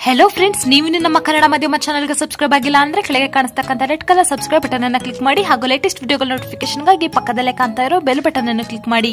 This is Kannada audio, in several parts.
ಹೆಲೋ ಫ್ರೆಂಡ್ಸ್ ನೀವಿನ್ನು ನಮ್ಮ ಕನ್ನಡ ಮಾಧ್ಯಮ ಚಾನಲ್ಗೆ ಸಬ್ಸ್ಕ್ರೈಬ್ ಆಗಿಲ್ಲ ಅಂದ್ರೆ ಕೆಳಗೆ ಕಾಣಿಸ್ತಕ್ಕಂಥ ರೆಡ್ ಕಲರ್ ಸಬ್ಸ್ಕ್ರೈಬ್ ಬಟನ್ ಅನ್ನು ಕ್ಲಿಕ್ ಮಾಡಿ ಹಾಗೂ ಲೇಟೆಸ್ಟ್ ವಿಡಿಯೋಗಳ ನೋಟಿಫಿಕೇಶನ್ಗಾಗಿ ಪಕ್ಕದಲ್ಲೇ ಕಾಣ್ತಾ ಇರೋ ಬೆಲ್ ಬಟನ್ ಅನ್ನು ಕ್ಲಿಕ್ ಮಾಡಿ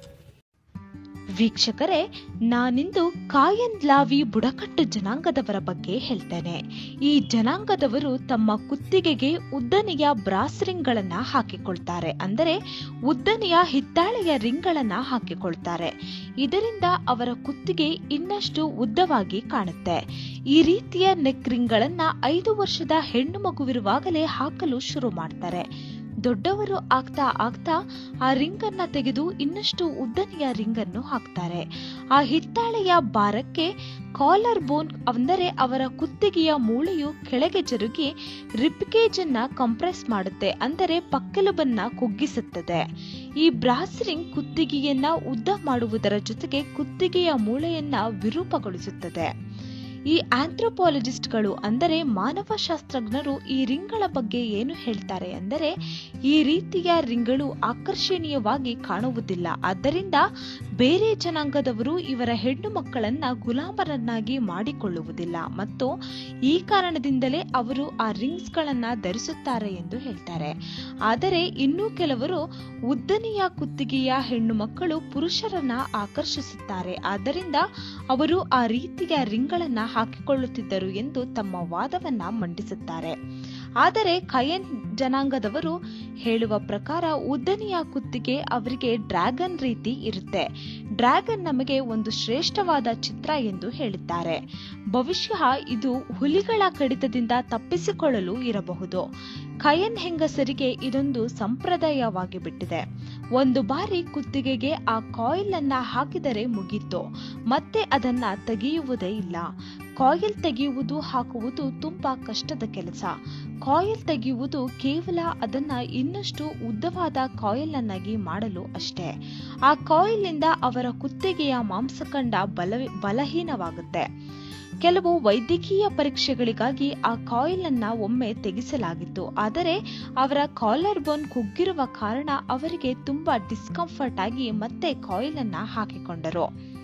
ವೀಕ್ಷಕರೇ ನಾನಿಂದು ಕಾಯನ್ ಲಾವಿ ಬುಡಕಟ್ಟು ಜನಾಂಗದವರ ಬಗ್ಗೆ ಹೇಳ್ತೇನೆ ಈ ಜನಾಂಗದವರು ತಮ್ಮ ಕುತ್ತಿಗೆಗೆ ಉದ್ದನೆಯ ಬ್ರಾಸ್ ರಿಂಗ್ಗಳನ್ನ ಹಾಕಿಕೊಳ್ತಾರೆ ಅಂದರೆ ಉದ್ದನೆಯ ಹಿತ್ತಾಳೆಯ ರಿಂಗ್ಗಳನ್ನ ಹಾಕಿಕೊಳ್ತಾರೆ ಇದರಿಂದ ಅವರ ಕುತ್ತಿಗೆ ಇನ್ನಷ್ಟು ಉದ್ದವಾಗಿ ಕಾಣುತ್ತೆ ಈ ರೀತಿಯ ನೆಕ್ ರಿಂಗ್ಗಳನ್ನ ಐದು ವರ್ಷದ ಹೆಣ್ಣು ಮಗುವಿರುವಾಗಲೇ ಹಾಕಲು ಶುರು ಮಾಡ್ತಾರೆ ದೊಡ್ಡವರು ಆಗ್ತಾ ಆಗ್ತಾ ಆ ರಿಂಗ್ ಅನ್ನ ತೆಗೆದು ಇನ್ನಷ್ಟು ಉದ್ದನೆಯ ರಿಂಗ್ ಅನ್ನು ಹಾಕ್ತಾರೆ ಆ ಹಿತ್ತಾಳೆಯ ಭಾರಕ್ಕೆ ಕಾಲರ್ ಬೋನ್ ಅಂದರೆ ಅವರ ಕುತ್ತಿಗೆಯ ಮೂಳೆಯು ಕೆಳಗೆ ಜರುಗಿ ರಿಪ್ಕೇಜ್ ಅನ್ನ ಕಂಪ್ರೆಸ್ ಮಾಡುತ್ತೆ ಅಂದರೆ ಪಕ್ಕೆಲುಬನ್ನ ಕುಗ್ಗಿಸುತ್ತದೆ ಈ ಬ್ರಾಸ್ ರಿಂಗ್ ಕುತ್ತಿಗೆಯನ್ನ ಉದ್ದ ಮಾಡುವುದರ ಜೊತೆಗೆ ಕುತ್ತಿಗೆಯ ಮೂಳೆಯನ್ನ ವಿರೂಪಗೊಳಿಸುತ್ತದೆ ಈ ಆಂಥ್ರೋಪಾಲಜಿಸ್ಟ್ಗಳು ಅಂದರೆ ಮಾನವಶಾಸ್ತ್ರಜ್ಞರು ಈ ರಿಂಗ್ಗಳ ಬಗ್ಗೆ ಏನು ಹೇಳ್ತಾರೆ ಅಂದರೆ ಈ ರೀತಿಯ ರಿಂಗ್ಗಳು ಆಕರ್ಷಣೀಯವಾಗಿ ಕಾಣುವುದಿಲ್ಲ ಆದ್ದರಿಂದ ಬೇರೆ ಜನಾಂಗದವರು ಇವರ ಹೆಣ್ಣು ಮಕ್ಕಳನ್ನ ಗುಲಾಮರನ್ನಾಗಿ ಮಾಡಿಕೊಳ್ಳುವುದಿಲ್ಲ ಮತ್ತು ಈ ಕಾರಣದಿಂದಲೇ ಅವರು ಆ ರಿಂಗ್ಸ್ಗಳನ್ನ ಧರಿಸುತ್ತಾರೆ ಎಂದು ಹೇಳ್ತಾರೆ ಆದರೆ ಇನ್ನೂ ಕೆಲವರು ಉದ್ದನೆಯ ಕುತ್ತಿಗೆಯ ಹೆಣ್ಣು ಮಕ್ಕಳು ಪುರುಷರನ್ನ ಆಕರ್ಷಿಸುತ್ತಾರೆ ಆದ್ದರಿಂದ ಅವರು ಆ ರೀತಿಯ ರಿಂಗ್ಗಳನ್ನ ಹಾಕಿಕೊಳ್ಳುತ್ತಿದ್ದರು ಎಂದು ತಮ್ಮ ವಾದವನ್ನ ಮಂಡಿಸುತ್ತಾರೆ ಆದರೆ ಕಯನ್ ಜನಾಂಗದವರು ಹೇಳುವ ಪ್ರಕಾರ ಉದ್ದನೆಯ ಕುತ್ತಿಗೆ ಅವರಿಗೆ ಡ್ರ್ಯಾಗನ್ ರೀತಿ ಇರುತ್ತೆ ಡ್ರ್ಯಾಗನ್ ನಮಗೆ ಒಂದು ಶ್ರೇಷ್ಠವಾದ ಚಿತ್ರ ಎಂದು ಹೇಳಿದ್ದಾರೆ ಬಹುಶಃ ಇದು ಹುಲಿಗಳ ಕಡಿತದಿಂದ ತಪ್ಪಿಸಿಕೊಳ್ಳಲು ಇರಬಹುದು ಕಯನ್ ಹೆಂಗಸರಿಗೆ ಇದೊಂದು ಸಂಪ್ರದಾಯವಾಗಿ ಬಿಟ್ಟಿದೆ ಒಂದು ಬಾರಿ ಕುತ್ತಿಗೆಗೆ ಆ ಕಾಯಿಲ್ ಅನ್ನ ಹಾಕಿದರೆ ಮುಗೀತು ಮತ್ತೆ ಅದನ್ನ ತೆಗೆಯುವುದೇ ಇಲ್ಲ ಕಾಯಿಲ್ ತೆಗೆಯುವುದು ಹಾಕುವುದು ತುಂಬಾ ಕಷ್ಟದ ಕೆಲಸ ಕಾಯಿಲ್ ತೆಗೆಯುವುದು ಕೇವಲ ಅದನ್ನ ಇನ್ನಷ್ಟು ಉದ್ದವಾದ ಕಾಯಿಲ್ ಅನ್ನಾಗಿ ಮಾಡಲು ಅಷ್ಟೇ ಆ ಕಾಯಿಲ್ ನಿಂದ ಅವರ ಕುತ್ತಿಗೆಯ ಮಾಂಸಖಂಡ ಬಲ ಬಲಹೀನವಾಗುತ್ತೆ ಕೆಲವು ವೈದ್ಯಕೀಯ ಪರೀಕ್ಷೆಗಳಿಗಾಗಿ ಆ ಕಾಯಿಲ್ ಅನ್ನ ಒಮ್ಮೆ ತೆಗೆಸಲಾಗಿತ್ತು ಆದರೆ ಅವರ ಕಾಲರ್ ಬೋನ್ ಕುಗ್ಗಿರುವ ಕಾರಣ ಅವರಿಗೆ ತುಂಬಾ ಡಿಸ್ಕಂಫರ್ಟ್ ಆಗಿ ಮತ್ತೆ ಕಾಯಿಲ್ ಅನ್ನ ಹಾಕಿಕೊಂಡರು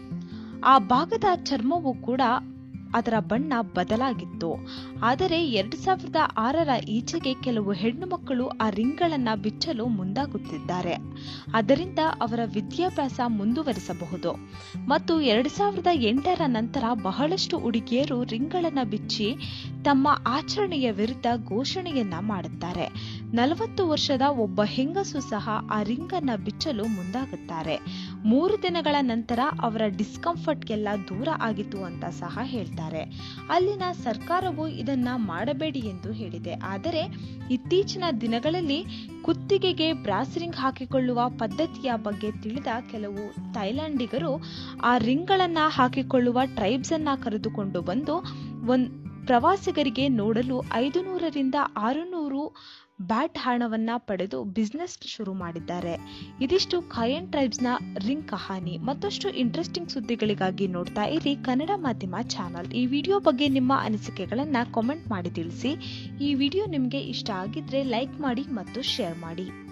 ಆ ಭಾಗದ ಚರ್ಮವು ಕೂಡ ಅದರ ಬಣ್ಣ ಬದಲಾಗಿತ್ತು ಆದರೆ ಎರಡ್ ಸಾವಿರದ ಆರರ ಈಚೆಗೆ ಕೆಲವು ಹೆಣ್ಣು ಮಕ್ಕಳು ಆ ರಿಂಗ್ಗಳನ್ನ ಬಿಚ್ಚಲು ಮುಂದಾಗುತ್ತಿದ್ದಾರೆ ಅದರಿಂದ ಅವರ ವಿದ್ಯಾಭ್ಯಾಸ ಮುಂದುವರಿಸಬಹುದು ಮತ್ತು ಎರಡ್ ಸಾವಿರದ ಎಂಟರ ನಂತರ ಬಹಳಷ್ಟು ಹುಡುಗಿಯರು ರಿಂಗ್ಗಳನ್ನ ಬಿಚ್ಚಿ ತಮ್ಮ ಆಚರಣೆಯ ವಿರುದ್ಧ ಘೋಷಣೆಯನ್ನ ಮಾಡುತ್ತಾರೆ ನಲವತ್ತು ವರ್ಷದ ಒಬ್ಬ ಹೆಂಗಸು ಸಹ ಆ ರಿಂಗ್ ಅನ್ನ ಬಿಚ್ಚಲು ಮುಂದಾಗುತ್ತಾರೆ ಮೂರು ದಿನಗಳ ನಂತರ ಅವರ ಡಿಸ್ಕಂಫರ್ಟ್ಗೆಲ್ಲ ದೂರ ಆಗಿತ್ತು ಅಂತ ಸಹ ಹೇಳ್ತಾರೆ ಅಲ್ಲಿನ ಸರ್ಕಾರವು ಇದನ್ನ ಮಾಡಬೇಡಿ ಎಂದು ಹೇಳಿದೆ ಆದರೆ ಇತ್ತೀಚಿನ ದಿನಗಳಲ್ಲಿ ಕುತ್ತಿಗೆಗೆ ಬ್ರಾಸ್ ರಿಂಗ್ ಹಾಕಿಕೊಳ್ಳುವ ಪದ್ಧತಿಯ ಬಗ್ಗೆ ತಿಳಿದ ಕೆಲವು ಥೈಲ್ಯಾಂಡಿಗರು ಆ ರಿಂಗ್ಗಳನ್ನ ಹಾಕಿಕೊಳ್ಳುವ ಟ್ರೈಬ್ಸ್ ಅನ್ನ ಕರೆದುಕೊಂಡು ಬಂದು ಒಂದ್ ಪ್ರವಾಸಿಗರಿಗೆ ನೋಡಲು ಐದು ನೂರರಿಂದ ಆರುನೂರು ಬ್ಯಾಟ್ ಹಣವನ್ನ ಪಡೆದು ಬಿಸ್ನೆಸ್ ಶುರು ಮಾಡಿದ್ದಾರೆ ಇದಿಷ್ಟು ಖಯನ್ ಟ್ರೈಬ್ಸ್ನ ರಿಂಗ್ ಕಹಾನಿ ಮತ್ತಷ್ಟು ಇಂಟ್ರೆಸ್ಟಿಂಗ್ ಸುದ್ದಿಗಳಿಗಾಗಿ ನೋಡ್ತಾ ಇರಿ ಕನ್ನಡ ಮಾಧ್ಯಮ ಚಾನಲ್ ಈ ವಿಡಿಯೋ ಬಗ್ಗೆ ನಿಮ್ಮ ಅನಿಸಿಕೆಗಳನ್ನ ಕಾಮೆಂಟ್ ಮಾಡಿ ತಿಳಿಸಿ ಈ ವಿಡಿಯೋ ನಿಮಗೆ ಇಷ್ಟ ಆಗಿದ್ರೆ ಲೈಕ್ ಮಾಡಿ ಮತ್ತು ಶೇರ್ ಮಾಡಿ